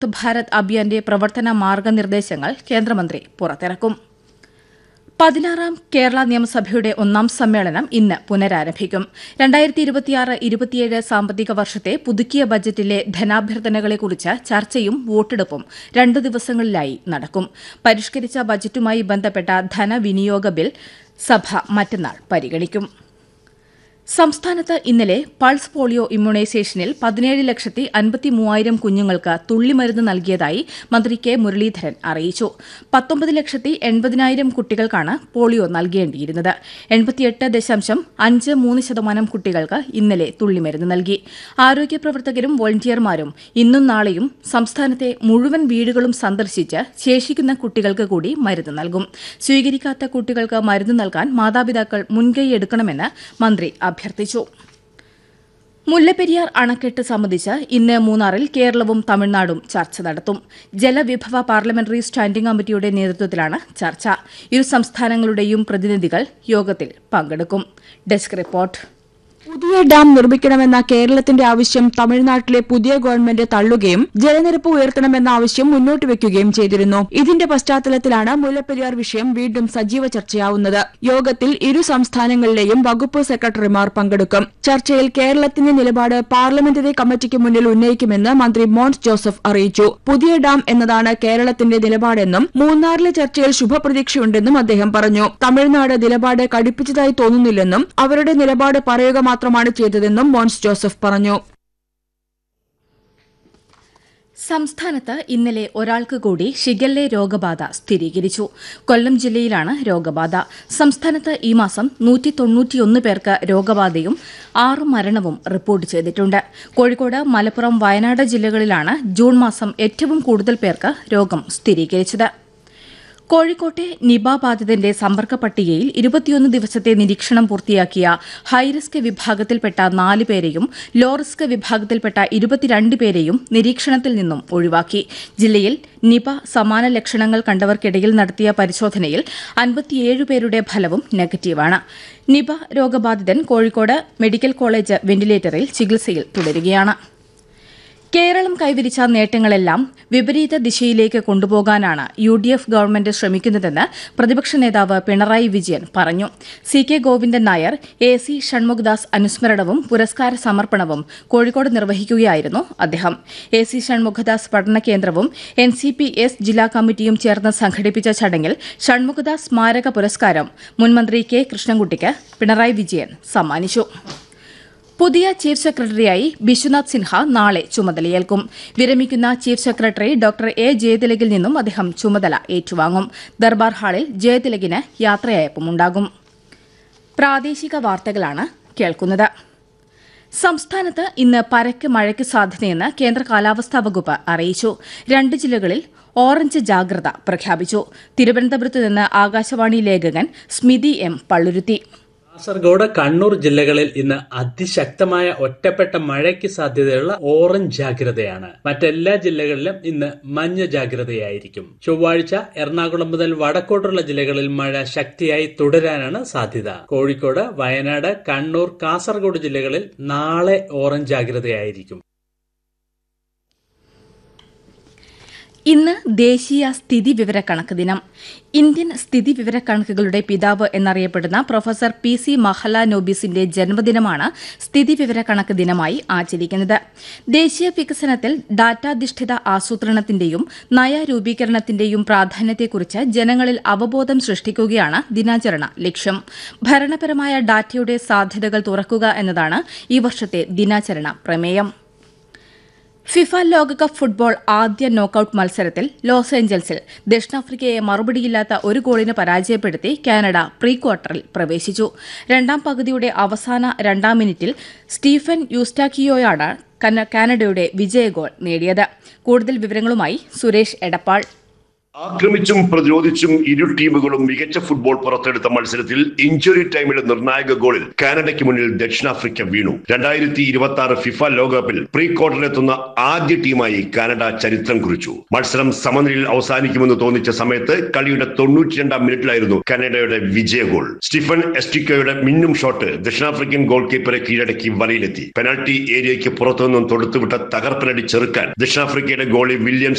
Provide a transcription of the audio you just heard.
ഭാരത് അഭിയാന്റെ പ്രവർത്തന മാർഗനിർദ്ദേശങ്ങൾ കേന്ദ്രമന്ത്രി പുറത്തിറക്കും പതിനാറാം കേരള നിയമസഭയുടെ ഒന്നാം സമ്മേളനം ഇന്ന് പുനരാരംഭിക്കും രണ്ടായിരത്തി ഇരുപത്തിയാറ് ഇരുപത്തിയേഴ് സാമ്പത്തിക വർഷത്തെ പുതുക്കിയ ബജറ്റിലെ ധനാഭ്യർത്ഥനകളെക്കുറിച്ച് ചർച്ചയും വോട്ടെടുപ്പും രണ്ടു ദിവസങ്ങളിലായി നടക്കും പരിഷ്കരിച്ച ബജറ്റുമായി ബന്ധപ്പെട്ട ധനവിനിയോഗ ബിൽ സഭ മറ്റന്നാൾ പരിഗണിക്കും സംസ്ഥാനത്ത് ഇന്നലെ പൾസ് പോളിയോ ഇമ്മ്യൂണൈസേഷനിൽ പതിനേഴ് ലക്ഷത്തി അൻപത്തി മൂവായിരം കുഞ്ഞുങ്ങൾക്ക് തുള്ളിമരുന്ന് നൽകിയതായി മന്ത്രി കെ മുരളീധരൻ അറിയിച്ചു പത്തൊമ്പത് ലക്ഷത്തി എൺപതിനായിരം കുട്ടികൾക്കാണ് പോളിയോ നൽകേണ്ടിയിരുന്നത് എൺപത്തിയെട്ട് ദശാംശം അഞ്ച് മൂന്ന് ശതമാനം കുട്ടികൾക്ക് ഇന്നലെ തുള്ളിമരുന്ന് നൽകി ആരോഗ്യ പ്രവർത്തകരും വോളണ്ടിയർമാരും ഇന്നും നാളെയും സംസ്ഥാനത്തെ മുഴുവൻ വീടുകളും സന്ദർശിച്ച് ശേഷിക്കുന്ന കുട്ടികൾക്ക് കൂടി മരുന്ന് നൽകും സ്വീകരിക്കാത്ത കുട്ടികൾക്ക് മരുന്ന് നൽകാൻ മാതാപിതാക്കൾ മുൻകൈയെടുക്കണമെന്ന് മന്ത്രി അഭ്യർത്ഥിച്ചു മുല്ലപ്പെരിയാർ അണക്കെട്ട് സംബന്ധിച്ച് ഇന്ന് മൂന്നാറിൽ കേരളവും തമിഴ്നാടും ചർച്ച നടത്തും ജലവിഭവ പാർലമെന്ററി സ്റ്റാൻഡിംഗ് കമ്മിറ്റിയുടെ നേതൃത്വത്തിലാണ് ചർച്ച ഇരു സംസ്ഥാനങ്ങളുടെയും പ്രതിനിധികൾ യോഗത്തിൽ പങ്കെടുക്കും ഡെസ്ക് റിപ്പോർട്ട് പുതിയ ഡാം നിർമ്മിക്കണമെന്ന കേരളത്തിന്റെ ആവശ്യം തമിഴ്നാട്ടിലെ പുതിയ ഗവൺമെന്റ് തള്ളുകയും ജലനിരപ്പ് ഉയർത്തണമെന്ന ആവശ്യം മുന്നോട്ട് വെക്കുകയും ചെയ്തിരുന്നു ഇതിന്റെ പശ്ചാത്തലത്തിലാണ് മുല്ലപ്പെരിയാർ വിഷയം വീണ്ടും സജീവ ചർച്ചയാവുന്നത് യോഗത്തിൽ ഇരു സംസ്ഥാനങ്ങളിലെയും വകുപ്പ് സെക്രട്ടറിമാർ പങ്കെടുക്കും ചർച്ചയിൽ കേരളത്തിന്റെ നിലപാട് പാർലമെന്ററി കമ്മിറ്റിക്ക് മുന്നിൽ ഉന്നയിക്കുമെന്ന് മന്ത്രി മോൻസ് ജോസഫ് അറിയിച്ചു പുതിയ ഡാം എന്നതാണ് കേരളത്തിന്റെ നിലപാടെന്നും മൂന്നാറിലെ ചർച്ചയിൽ ശുഭപ്രതീക്ഷയുണ്ടെന്നും അദ്ദേഹം പറഞ്ഞു തമിഴ്നാട് നിലപാട് കടുപ്പിച്ചതായി തോന്നുന്നില്ലെന്നും അവരുടെ നിലപാട് പറയുക മാത്രമാണ് ചെയ്തതെന്നും മോൻസ് ജോസഫ് പറഞ്ഞു സംസ്ഥാനത്ത് ഇന്നലെ ഒരാൾക്ക് കൂടി ഷിഗല്ലെ രോഗബാധ സ്ഥിരീകരിച്ചു കൊല്ലം ജില്ലയിലാണ് രോഗബാധ സംസ്ഥാനത്ത് ഈ മാസം നൂറ്റി തൊണ്ണൂറ്റിയൊന്ന് പേർക്ക് രോഗബാധയും ആറ് മരണവും റിപ്പോർട്ട് ചെയ്തിട്ടുണ്ട് കോഴിക്കോട് മലപ്പുറം വയനാട് ജില്ലകളിലാണ് ജൂൺ മാസം ഏറ്റവും കൂടുതൽ പേർക്ക് രോഗം സ്ഥിരീകരിച്ചത് കോഴിക്കോട്ടെ നിപ ബാധിതന്റെ സമ്പർക്ക പട്ടികയിൽ ഇരുപത്തിയൊന്ന് ദിവസത്തെ നിരീക്ഷണം പൂർത്തിയാക്കിയ ഹൈറിസ്ക് വിഭാഗത്തിൽപ്പെട്ട നാല് പേരെയും ലോ റിസ്ക് വിഭാഗത്തിൽപ്പെട്ട ഇരുപത്തിരണ്ട് പേരെയും നിരീക്ഷണത്തിൽ നിന്നും ഒഴിവാക്കി ജില്ലയിൽ നിപ സമാന ലക്ഷണങ്ങൾ കണ്ടവർക്കിടയിൽ നടത്തിയ പരിശോധനയിൽ അൻപത്തിയേഴ് പേരുടെ ഫലവും നെഗറ്റീവാണ് നിപ രോഗബാധിതൻ കോഴിക്കോട് മെഡിക്കൽ കോളേജ് വെന്റിലേറ്ററിൽ ചികിത്സയിൽ തുടരുകയാണ് കേരളം കൈവരിച്ച നേട്ടങ്ങളെല്ലാം വിപരീത ദിശയിലേക്ക് കൊണ്ടുപോകാനാണ് യു ഡി എഫ് ഗവൺമെന്റ് ശ്രമിക്കുന്നതെന്ന് പ്രതിപക്ഷ നേതാവ് പിണറായി വിജയൻ പറഞ്ഞു C K Govindan Nair A C Shanmukhadas അനുസ്മരണവും പുരസ്കാര സമർപ്പണവും കോഴിക്കോട് നിർവഹിക്കുകയായിരുന്നു അദ്ദേഹം എ സി ഷൺമുഖദാസ് പഠന കേന്ദ്രവും എൻ സി പി എസ് ജില്ലാ കമ്മിറ്റിയും ചേർന്ന് സംഘടിപ്പിച്ച ചടങ്ങിൽ ഷൺമുഖദാസ് സ്മാരക പുരസ്കാരം മുൻമന്ത്രി കെ കൃഷ്ണൻകുട്ടിക്ക് പിണറായി വിജയൻ സമ്മാനിച്ചു പുതിയ ചീഫ് സെക്രട്ടറിയായി ബിശ്വനാഥ് സിൻഹ നാളെ ചുമതലയേൽക്കും വിരമിക്കുന്ന ചീഫ് സെക്രട്ടറി ഡോക്ടർ എ ജയതിലകിൽ നിന്നും അദ്ദേഹം ചുമതല ഏറ്റുവാങ്ങും ദർബാർ ഹാളിൽ ജയതിലകിന് യാത്രയയപ്പുമുണ്ടാകും പ്രാദേശിക വാർത്തകളാണ് കേൾക്കുന്നത് സംസ്ഥാനത്ത് ഇന്ന് പരക്കെ മഴയ്ക്ക് സാധ്യതയെന്ന് കേന്ദ്ര കാലാവസ്ഥാ വകുപ്പ് അറിയിച്ചു രണ്ട് ജില്ലകളിൽ ഓറഞ്ച് ജാഗ്രത പ്രഖ്യാപിച്ചു തിരുവനന്തപുരത്ത് നിന്ന് ആകാശവാണി ലേഖകൻ സ്മിതി എം പള്ളുരുത്തി കാസർഗോഡ് കണ്ണൂർ ജില്ലകളിൽ ഇന്ന് അതിശക്തമായ ഒറ്റപ്പെട്ട മഴയ്ക്ക് സാധ്യതയുള്ള ഓറഞ്ച് ജാഗ്രതയാണ് മറ്റെല്ലാ ജില്ലകളിലും ഇന്ന് മഞ്ഞ ജാഗ്രതയായിരിക്കും ചൊവ്വാഴ്ച എറണാകുളം മുതൽ വടക്കോട്ടുള്ള ജില്ലകളിൽ മഴ ശക്തിയായി തുടരാനാണ് സാധ്യത കോഴിക്കോട് വയനാട് കണ്ണൂർ കാസർഗോഡ് ജില്ലകളിൽ നാളെ ഓറഞ്ച് ജാഗ്രതയായിരിക്കും ഇന്ന് ദേശീയ സ്ഥിതി വിവരക്കണക്ക് ദിനം ഇന്ത്യൻ സ്ഥിതി വിവരക്കണക്കുകളുടെ പിതാവ് എന്നറിയപ്പെടുന്ന പ്രൊഫസർ പി സി മഹലാനോബിസിന്റെ ജന്മദിനമാണ് സ്ഥിതി വിവരക്കണക്ക് ദിനമായി ആചരിക്കുന്നത് ദേശീയ വികസനത്തിൽ ഡാറ്റാധിഷ്ഠിത ആസൂത്രണത്തിന്റെയും നയരൂപീകരണത്തിന്റെയും പ്രാധാന്യത്തെക്കുറിച്ച് ജനങ്ങളിൽ അവബോധം സൃഷ്ടിക്കുകയാണ് ദിനാചരണ ലക്ഷ്യം ഭരണപരമായ ഡാറ്റയുടെ സാധ്യതകൾ തുറക്കുക എന്നതാണ് ഈ വർഷത്തെ ദിനാചരണ പ്രമേയം ഫിഫ ലോകകപ്പ് ഫുട്ബോൾ ആദ്യ നോക്കൌട്ട് മത്സരത്തിൽ ലോസ് ഏഞ്ചൽസിൽ ദക്ഷിണാഫ്രിക്കയെ മറുപടിയില്ലാത്ത ഒരു ഗോളിന് പരാജയപ്പെടുത്തി കാനഡ പ്രീ ക്വാർട്ടറിൽ പ്രവേശിച്ചു രണ്ടാം പകുതിയുടെ അവസാന രണ്ടാം മിനിറ്റിൽ സ്റ്റീഫൻ യൂസ്റ്റാക്കിയോയാണ് കാനഡയുടെ വിജയ ഗോൾ നേടിയത് കൂടുതൽ വിവരങ്ങളുമായി സുരേഷ് എടപ്പാൾ ആക്രമിച്ചും പ്രതിരോധിച്ചും ഇരു ടീമുകളും മികച്ച ഫുട്ബോൾ പുറത്തെടുത്ത മത്സരത്തിൽ ഇഞ്ചുറി ടൈമിലെ നിർണായക ഗോളിൽ കാനഡയ്ക്ക് മുന്നിൽ ദക്ഷിണാഫ്രിക്ക വീണു രണ്ടായിരത്തി ഇരുപത്തി ആറ് ഫിഫ ലോകകപ്പിൽ പ്രീ ക്വാർട്ടറിലെത്തുന്ന ആദ്യ ടീമായി കാനഡ ചരിത്രം കുറിച്ചു മത്സരം സമനിലയിൽ അവസാനിക്കുമെന്ന് തോന്നിച്ച സമയത്ത് കളിയുടെ തൊണ്ണൂറ്റിരണ്ടാം മിനിറ്റിലായിരുന്നു കാനഡയുടെ വിജയ ഗോൾ സ്റ്റീഫൻ എസ്റ്റിക്കോയുടെ മിന്നും ഷോട്ട് ദക്ഷിണാഫ്രിക്കൻ ഗോൾ കീപ്പറെ കീഴടക്കി വലയിലെത്തി പെനാൽറ്റി ഏരിയയ്ക്ക് പുറത്തുനിന്നും തൊടുത്തുവിട്ട തകർപ്പനടി ചെറുക്കാൻ ദക്ഷിണാഫ്രിക്കയുടെ ഗോളി വില്യംസ്